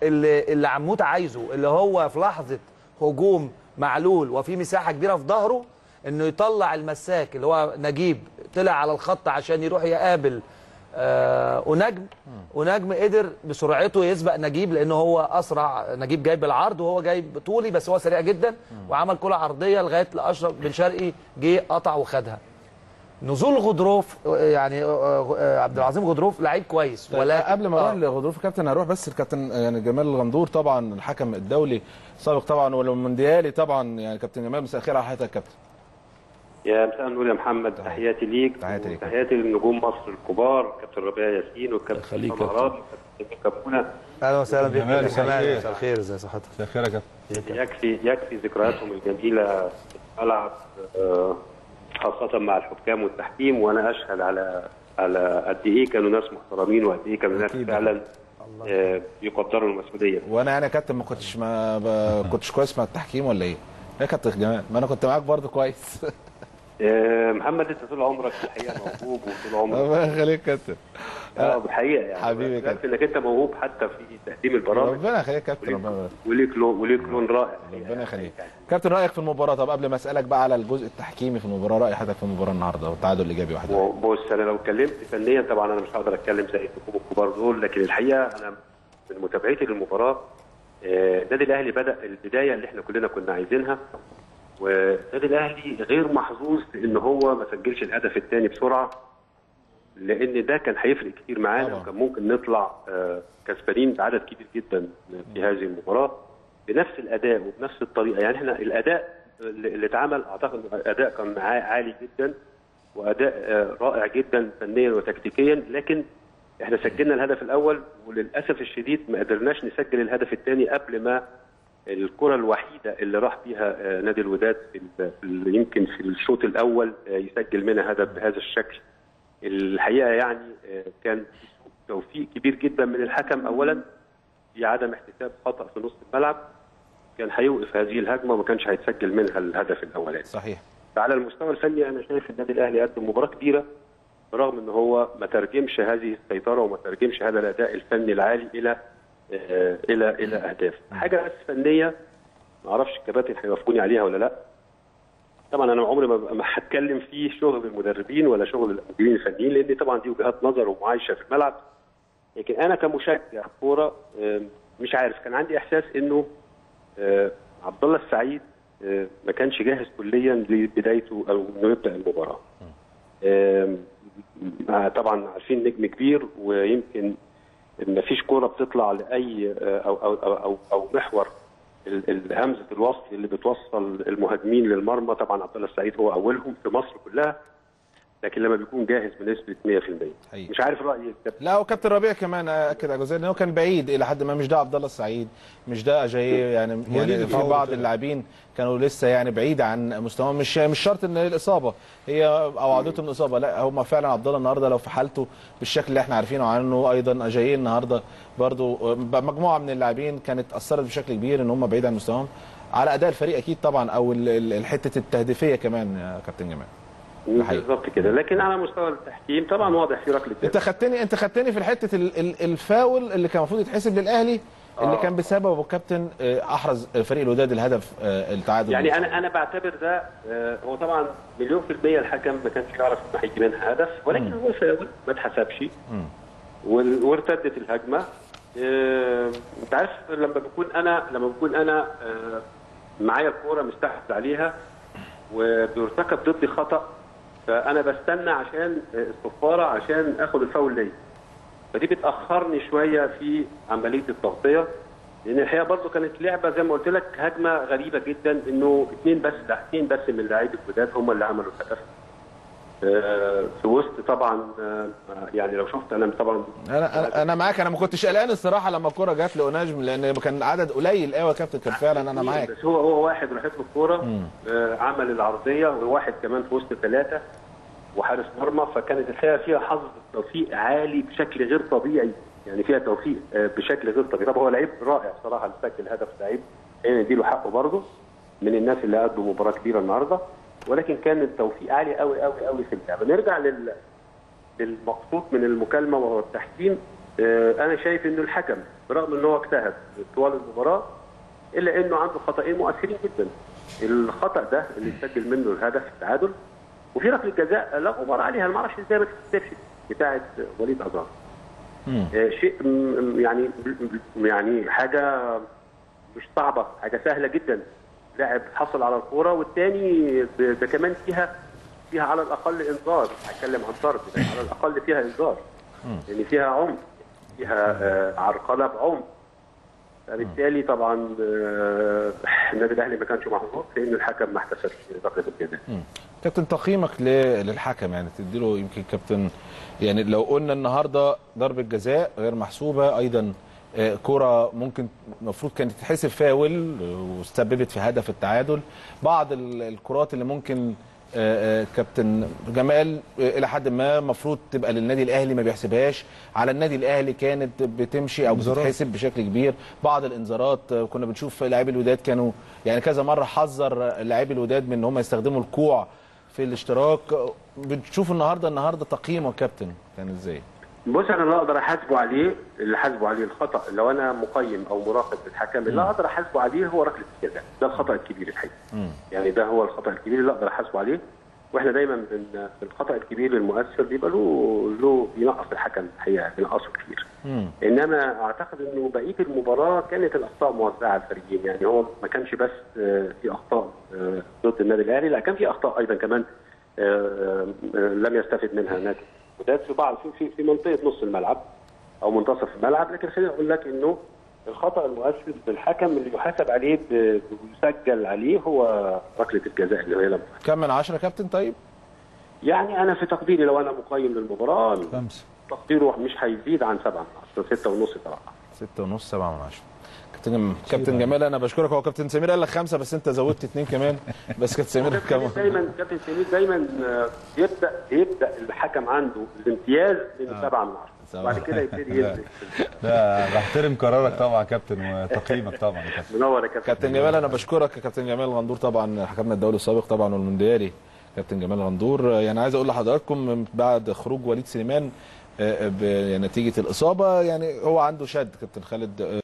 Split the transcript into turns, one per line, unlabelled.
اللي اللي عموت عايزه اللي هو في لحظه هجوم معلول وفي مساحه كبيره في ظهره انه يطلع المساك اللي هو نجيب طلع على الخط عشان يروح يقابل آه ونجم ونجم قدر بسرعته يسبق نجيب لانه هو اسرع نجيب جايب العرض وهو جايب طولي بس هو سريع جدا وعمل كره عرضيه لغايه لاشرف بن شرقي جه قطع وخدها نزول غضروف يعني آه، آه، عبد العظيم غضروف لعيب كويس
ولا
ولكن
قبل ما اروح
آه.
لغضروف الكابتن هروح بس الكابتن يعني جمال الغندور طبعا الحكم الدولي سابق طبعا والمونديالي طبعا يعني كابتن جمال مساء الخير على حضرتك يا كابتن
يا مساء النور يا محمد تحياتي ليك
تحياتي ليك.
تحياتي لنجوم مصر الكبار كابتن ربيع ياسين والكابتن
يخليك
حسام
يا
عرابي والكابتن كابونا
اهلا وسهلا بك
جمال،
يا
مساء
جمال
الخير.
مساء الخير ازي صحتك
مساء الخير يا كابتن
يكفي يكفي ذكرياتهم الجميله في الملعب آه، خاصه مع الحكام والتحكيم وانا اشهد على على قد ايه كانوا ناس محترمين وقد ايه كانوا ناس
أكيد.
فعلا آه، بيقدروا المسؤوليه
وانا يعني يا كابتن ما كنتش ما ب- كنتش كويس مع التحكيم ولا ايه؟ يا كابتن جمال ما انا كنت معاك برضه كويس
آه، محمد انت طول عمرك في الحقيقه موهوب وطول عمرك
الله يخليك يا كابتن
اه بالحقيقه يعني
حبيبي
بس انك انت موهوب حتى في تقديم البرامج
ربنا يخليك يا كابتن ربنا يبارك.
وليك لون وليك لون رائع
ربنا يخليك كابتن رايك في المباراه طب قبل ما اسالك بقى على الجزء التحكيمي في المباراه راي حضرتك في المباراه النهارده والتعادل الايجابي واحد واحد.
بص انا لو اتكلمت فنيا طبعا انا مش هقدر اتكلم زي النجوم الكبار دول لكن الحقيقه انا من متابعتي للمباراه آه، النادي الاهلي بدا البدايه اللي احنا كلنا كنا عايزينها والنادي الاهلي غير محظوظ في ان هو ما سجلش الهدف الثاني بسرعه لان ده كان هيفرق كتير معانا
طبعا.
وكان ممكن نطلع آه، كسبانين بعدد كبير جدا في هذه المباراه بنفس الاداء وبنفس الطريقه يعني احنا الاداء اللي اللي اتعمل اعتقد إنه الاداء كان معاه عالي جدا واداء آه، رائع جدا فنيا وتكتيكيا لكن احنا سجلنا الهدف الاول وللاسف الشديد ما قدرناش نسجل الهدف الثاني قبل ما الكره الوحيده اللي راح فيها آه، نادي الوداد في ال- في ال- يمكن في الشوط الاول آه، يسجل منها هدف بهذا الشكل الحقيقه يعني آه، كان في توفيق كبير جدا من الحكم اولا في عدم احتساب خطا في نص الملعب كان هيوقف هذه الهجمه وما كانش هيتسجل منها الهدف الاولاني
صحيح
فعلى المستوى الفني انا شايف النادي الاهلي قدم مباراه كبيره برغم ان هو ما ترجمش هذه السيطره وما ترجمش هذا الاداء الفني العالي الى آه، الى الى اهداف حاجه بس فنيه ما اعرفش الكباتن هيوافقوني عليها ولا لا طبعا انا عمري ما ما هتكلم في شغل المدربين ولا شغل المديرين الفنيين لان طبعا دي وجهات نظر ومعايشه في الملعب لكن انا كمشجع كوره آم، مش عارف كان عندي احساس انه آه، عبد الله السعيد آه، ما كانش جاهز كليا لبدايته او انه يبدا المباراه. آم، آه، طبعا عارفين نجم كبير ويمكن ما فيش كوره بتطلع لاي آه، او او او او, أو محور ال- ال- همزه الوصل اللي بتوصل المهاجمين للمرمى طبعا عبد الله السعيد هو اولهم في مصر كلها لكن لما بيكون جاهز بنسبه 100%
حقيقي.
مش عارف راي الكابتن
لا وكابتن ربيع كمان اكد على جزئيه ان هو كان بعيد الى حد ما مش ده عبد الله السعيد مش ده اجاييه يعني يعني في بعض اللاعبين كانوا لسه يعني بعيد عن مستواهم مش مش شرط ان الاصابه هي او عودتهم الاصابه لا هم فعلا عبد الله النهارده لو في حالته بالشكل اللي احنا عارفينه عنه ايضا اجاييه النهارده برضو مجموعه من اللاعبين كانت اثرت بشكل كبير ان هم بعيد عن مستواهم على اداء الفريق اكيد طبعا او ال- ال- الحته التهديفيه كمان يا كابتن جمال حقيقي.
بالظبط كده لكن على مستوى التحكيم طبعا واضح في ركله
انت خدتني انت خدتني في الحته ال- ال- الفاول اللي كان المفروض يتحسب للاهلي اللي
آه.
كان بسببه الكابتن آه، احرز فريق الوداد الهدف آه، التعادل
يعني انا انا بعتبر ده آه، هو طبعا مليون في المية الحكم ما كانش يعرف انه هيجي منها هدف ولكن هو فاول ما اتحسبش وال- وارتدت الهجمه آه، انت عارف لما بكون انا لما بكون انا آه، معايا الكوره مستحوذ عليها وبيرتكب ضدي خطا فانا بستنى عشان آه، الصفاره عشان اخد الفاول ليا فدي بتاخرني شويه في عمليه التغطيه لان الحقيقه برضه كانت لعبه زي ما قلت لك هجمه غريبه جدا انه اثنين بس اثنين بس من لاعبي الوداد هم اللي عملوا الهدف آه، في وسط طبعا آه، يعني لو شفت انا طبعا
انا انا انا معاك انا ما كنتش قلقان الصراحه لما الكوره جت لاوناجم لان كان عدد قليل قوي يا كابتن كان فعلا انا معاك
بس هو هو واحد راحت له الكوره آه، عمل العرضيه وواحد كمان في وسط ثلاثه وحارس مرمى فكانت الحقيقه فيها حظ توفيق عالي بشكل غير طبيعي يعني فيها توفيق آه، بشكل غير طبيعي طب هو لعيب رائع بصراحه اللي سجل هدف لعيب هنا نديله حقه برضه من الناس اللي قدوا مباراه كبيره النهارده ولكن كان التوفيق عالي قوي قوي قوي في اللعبه نرجع لل للمقصود من المكالمه وهو التحكيم آه، انا شايف انه الحكم برغم ان هو اجتهد طوال المباراه الا انه عنده خطأين مؤثرين جدا الخطأ ده اللي سجل منه الهدف التعادل وفي ركله جزاء لا غبار عليها انا ما اعرفش ازاي ما تتحسبش بتاعه وليد ازار آه، شيء م- م- يعني يعني حاجه مش صعبه حاجه سهله جدا لاعب حصل على الكوره والتاني ب- ده كمان فيها فيها على الاقل انذار هتكلم عن طرد يعني على الاقل فيها انذار يعني فيها عمق فيها آه، عرقله بعمق فبالتالي طبعا آه، النادي الاهلي ما كانش محظوظ في ان الحكم ما احتسبش ركله الجزاء
كابتن تقييمك ل- للحكم يعني تديله يمكن كابتن يعني لو قلنا النهارده ضربه جزاء غير محسوبه ايضا آه، كرة ممكن المفروض كانت تتحسب فاول آه، وسببت في هدف التعادل بعض ال- الكرات اللي ممكن آه، آه، كابتن جمال آه، الى حد ما المفروض تبقى للنادي الاهلي ما بيحسبهاش على النادي الاهلي كانت بتمشي او بتتحسب بشكل كبير بعض الانذارات آه، كنا بنشوف لاعبي الوداد كانوا يعني كذا مره حذر لاعبي الوداد من ان هم يستخدموا الكوع في الاشتراك بتشوف النهارده النهارده تقييمه يا كابتن كان ازاي؟
بص انا لا اقدر احاسبه عليه اللي حاسبه عليه الخطا لو انا مقيم او مراقب للحكم اللي اقدر احاسبه عليه هو ركله الجزاء ده الخطا الكبير الحقيقه يعني ده هو الخطا الكبير اللي اقدر احاسبه عليه واحنا دايما بن- في الخطا الكبير المؤثر بيبقى له له بينقص الحكم الحقيقه بينقصه كتير انما اعتقد انه بقيه المباراه كانت الاخطاء موزعه على الفريقين يعني هو ما كانش بس آه، في اخطاء آه، ضد النادي الاهلي لا كان في اخطاء ايضا كمان آه، آه، لم يستفد منها نادي الوداد في بعض في في في منطقه نص الملعب او منتصف الملعب لكن خليني اقول لك انه الخطا المؤثر بالحكم اللي يحاسب عليه ب- ويسجل عليه هو ركله الجزاء اللي هي لم
كم من عشرة كابتن طيب؟
يعني انا في تقديري لو انا مقيم للمباراه
خمسة
تقديره مش هيزيد عن سبعه من عشره سته ونص طبعا
ستة ونص سبعة من عشرة كابتن كابتن جمال انا بشكرك هو كابتن سمير قال لك خمسة بس انت زودت اتنين كمان بس كابتن سمير
كابتن
كمان
سمير دايما كابتن سمير دايما آه، بيبدا بيبدا الحكم عنده الامتياز من سبعه من عشره
سبعة.
وبعد كده يبتدي ينزل
لا بحترم قرارك طبعا يا كابتن وتقييمك طبعا يا كابتن
منور يا كابتن
كابتن جمال انا بشكرك يا كابتن جمال غندور طبعا حكمنا الدولي السابق طبعا والمونديالي كابتن جمال غندور يعني عايز اقول لحضراتكم من بعد خروج وليد سليمان آه، ب- يعني نتيجه الاصابه يعني هو عنده شد كابتن خالد آه،